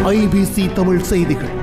IBC Tamil செய்திகள்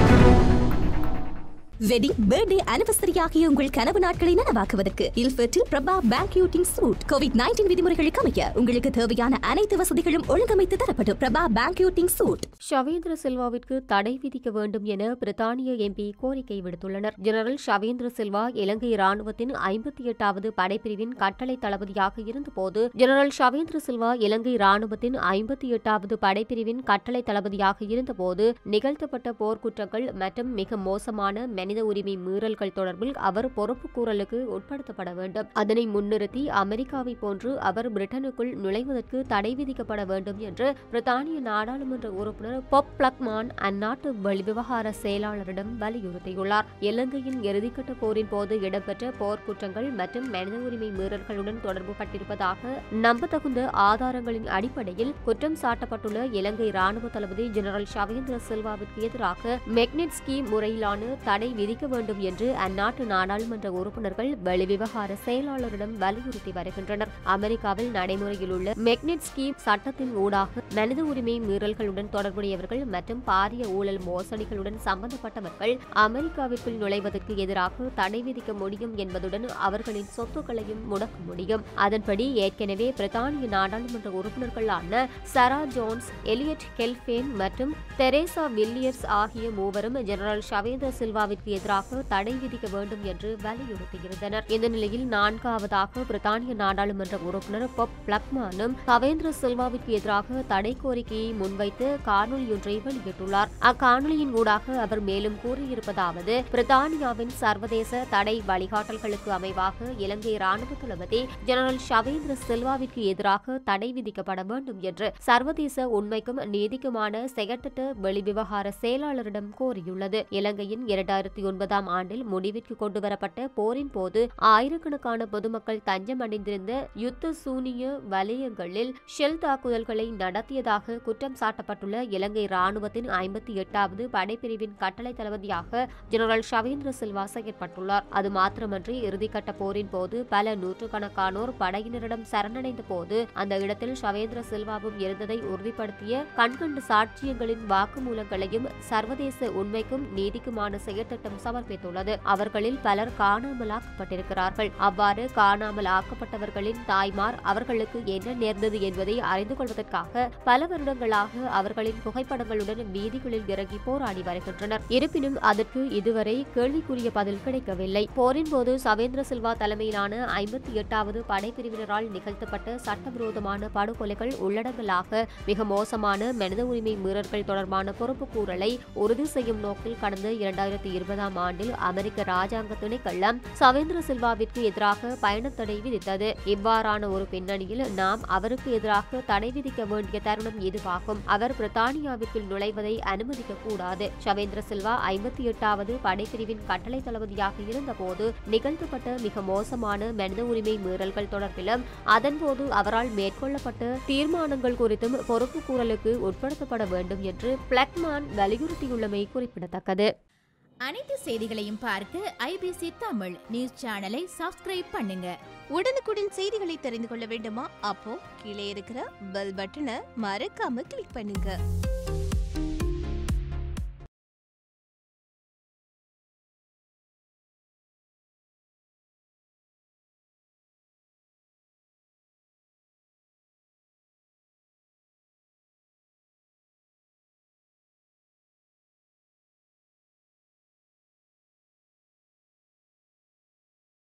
wedding birthday anniversary ஆகிய உங்கள் கனவு நாட்களை நனவாக்குவதற்கு இல்ஃபர்டில் Prabha banqueting suite covid nineteen விதிமுறைகளுக்கு அமைய உங்களுக்கு தேவையான அனைத்து வசதிகளும் ஒழுங்கமைத்து தரப்படும் பிரபா பேங்க்யூட்டிங் சூட் ஷவேந்திர சில்வாவிற்கு தடை விதிக்க வேண்டும் என பிரித்தானிய எம்பி கோரிக்கை விடுத்துள்ளனர் ஜெனரல் ஷவேந்திர சில்வா இலங்கை ராணுவத்தின் ஐம்பத்தி எட்டாவது படைப்பிரிவின் கட்டளை தளபதியாக இருந்தபோது ஜெனரல் ஷவேந்திர சில்வா இலங்கை ராணுவத்தின் ஐம்பத்தி எட்டாவது படைப்பிரிவின் கட்டளை தளபதியாக இருந்தபோது நிகழ்த்தப்பட்ட போர்க்குற்றங்கள் மற்றும் மிக மோசமான மனித உரிமை மீறல்கள் தொடர்பில் அவர் பொறுப்புக்கூறலுக்கு உட்படுத்தப்பட வேண்டும் அதனை முன்னிறுத்தி அமெரிக்காவை போன்று அவர் பிரிட்டனுக்குள் நுழைவதற்கு தடை விதிக்கப்பட வேண்டும் என்று பிரித்தானிய நாடாளுமன்ற உறுப்பினர் பொப் பிளக்மான் அந்நாட்டு வெளிவிவகார செயலாளரிடம் வலியுறுத்தியுள்ளார் இலங்கையின் இறுதிக்கட்ட போரின் போது இடம்பெற்ற போர்க்குற்றங்கள் மற்றும் மனித உரிமை மீறல்களுடன் தொடர்பு பட்டிருப்பதாக நம்பத்தகுந்த ஆதாரங்களின் அடிப்படையில் குற்றம் சாட்டப்பட்டுள்ள இலங்கை ராணுவ தளபதி ஜெனரல் ஷவேந்திர சில்வாவிற்கு எதிராக மெக்னெட்ஸ்கி முறையிலான தடை விதிக்க வேண்டும் என்று அந்நாட்டு நாடாளுமன்ற உறுப்பினர்கள் வெளிவிவகார செயலாளரிடம் வலியுறுத்தி வருகின்றனர் அமெரிக்காவில் நடைமுறையில் உள்ள மெக்னெட்ஸ்கி சட்டத்தின் ஊடாக மனித உரிமை மீறல்களுடன் தொடர்புடையவர்கள் மற்றும் பாரிய ஊழல் மோசடிகளுடன் சம்பந்தப்பட்டவர்கள் அமெரிக்காவிற்குள் நுழைவதற்கு எதிராக தடை விதிக்க முடியும் என்பதுடன் அவர்களின் சொத்துக்களையும் முடக்க முடியும் அதன்படி ஏற்கனவே பிரித்தானிய நாடாளுமன்ற உறுப்பினர்களான சரா ஜோன்ஸ் எலியட் கெல்ஃபேன் மற்றும் தெரேசா வில்லியர்ஸ் ஆகிய மூவரும் ஜெனரல் ஷவேந்திர சில்வாவிற்கு எதிராக தடை விதிக்க வேண்டும் என்று வலியுறுத்தியிருந்தனர் இந்த நிலையில் நான்காவதாக பிரித்தானிய நாடாளுமன்ற உறுப்பினர் பொப் பிளக்மானும் சவேந்திர சில்வாவிற்கு எதிராக தடை கோரிக்கையை முன்வைத்து காணொலியொன்றை வெளியிட்டுள்ளார் அக்காணொலியின் ஊடாக அவர் மேலும் கூறியிருப்பதாவது பிரித்தானியாவின் சர்வதேச தடை வழிகாட்டல்களுக்கு அமைவாக இலங்கை ராணுவ தளபதி ஜெனரல் ஷவேந்திர சில்வாவிற்கு எதிராக தடை விதிக்கப்பட வேண்டும் என்று சர்வதேச உண்மைக்கும் நீதிக்குமான செயற்திட்ட வெளிவிவகார செயலாளரிடம் கோரியுள்ளது இலங்கையின் இரண்டாயிரத்தி ஒன்பதாம் ஆண்டில் முடிவிற்கு கொண்டுவரப்பட்ட போரின் போது ஆயிரக்கணக்கான பொதுமக்கள் தஞ்சம் அடைந்திருந்த யுத்த சூனிய வலயங்களில் ஷெல் தாக்குதல்களை நடத்தியதாக குற்றம் சாட்டப்பட்டுள்ள இலங்கை ராணுவத்தின் ஐம்பத்தி எட்டாவது படைப்பிரிவின் கட்டளை தளபதியாக ஜெனரல் ஷவேந்திர சில்வா செயற்பட்டுள்ளார் அது மாத்திரமன்றி இறுதிக்கட்ட போரின் போது பல நூற்றுக்கணக்கானோர் படையினரிடம் சரணடைந்த போது அந்த இடத்தில் ஷவேந்திர சில்வாவும் இருந்ததை உறுதிப்படுத்திய கண்கண்டு சாட்சியங்களின் வாக்குமூலங்களையும் சர்வதேச உண்மைக்கும் நீதிக்குமான செயற்திட்டம் சமர்ப்பித்துள்ளது அவர்களில் பலர் காணாமலாக்கப்பட்டிருக்கிறார்கள் அவ்வாறு காணாமல் ஆக்கப்பட்டவர்களின் தாய்மார் அவர்களுக்கு என்ன நேர்ந்தது என்பதை அறிந்து கொள்வதற்காக பல வருடங்களாக அவர்களின் புகைப்படங்களுடன் வீதிகளில் இறங்கி போராடி வருகின்றனர் இருப்பினும் அதற்கு இதுவரை கேள்விக்குரிய பதில் கிடைக்கவில்லை போரின் போது சவேந்திர சில்வா தலைமையிலான ஐம்பத்தி எட்டாவது படைப்பிரிவினரால் நிகழ்த்தப்பட்ட சட்டவிரோதமான படுகொலைகள் உள்ளடங்கலாக மிக மோசமான மனித உரிமை மீறல்கள் தொடர்பான பொறுப்புக்கூறலை உறுதி செய்யும் நோக்கில் கடந்த இரண்டாயிரத்தி இருபதாம் ஆண்டில் அமெரிக்க ராஜாங்க திணைக்களம் சவேந்திர சில்வாவிற்கு எதிராக பயணத்தடை விதித்தது இவ்வாறான ஒரு பின்னணியில் நாம் அவருக்கு எதிராக தடை விதிக்க வேண்டிய தருணம் இதுவாகும் அவர் பிரித்தானியாவிற்குள் நுழைவதை அனுமதிக்க கூடாது சவேந்திர சில்வா ஐம்பத்தி எட்டாவது படைப்பிரிவின் கட்டளை தளபதியாக இருந்தபோது நிகழ்த்தப்பட்ட மிக மோசமான மனித உரிமை மீறல்கள் தொடர்பிலும் அதன்போது அவரால் மேற்கொள்ளப்பட்ட தீர்மானங்கள் குறித்தும் பொறுப்புக்கூறலுக்கு உட்படுத்தப்பட வேண்டும் என்று பிளக்மான் வலியுறுத்தியுள்ளமை குறிப்பிடத்தக்கது அனைத்து செய்திகளையும் பார்க்க ஐபிசி தமிழ் நியூஸ் சேனலை சப்ஸ்கிரைப் பண்ணுங்க உடனுக்குடன் செய்திகளை தெரிந்து கொள்ள வேண்டுமா அப்போ கீழே இருக்கிற பெல் பட்டனை மறக்காம கிளிக் பண்ணுங்க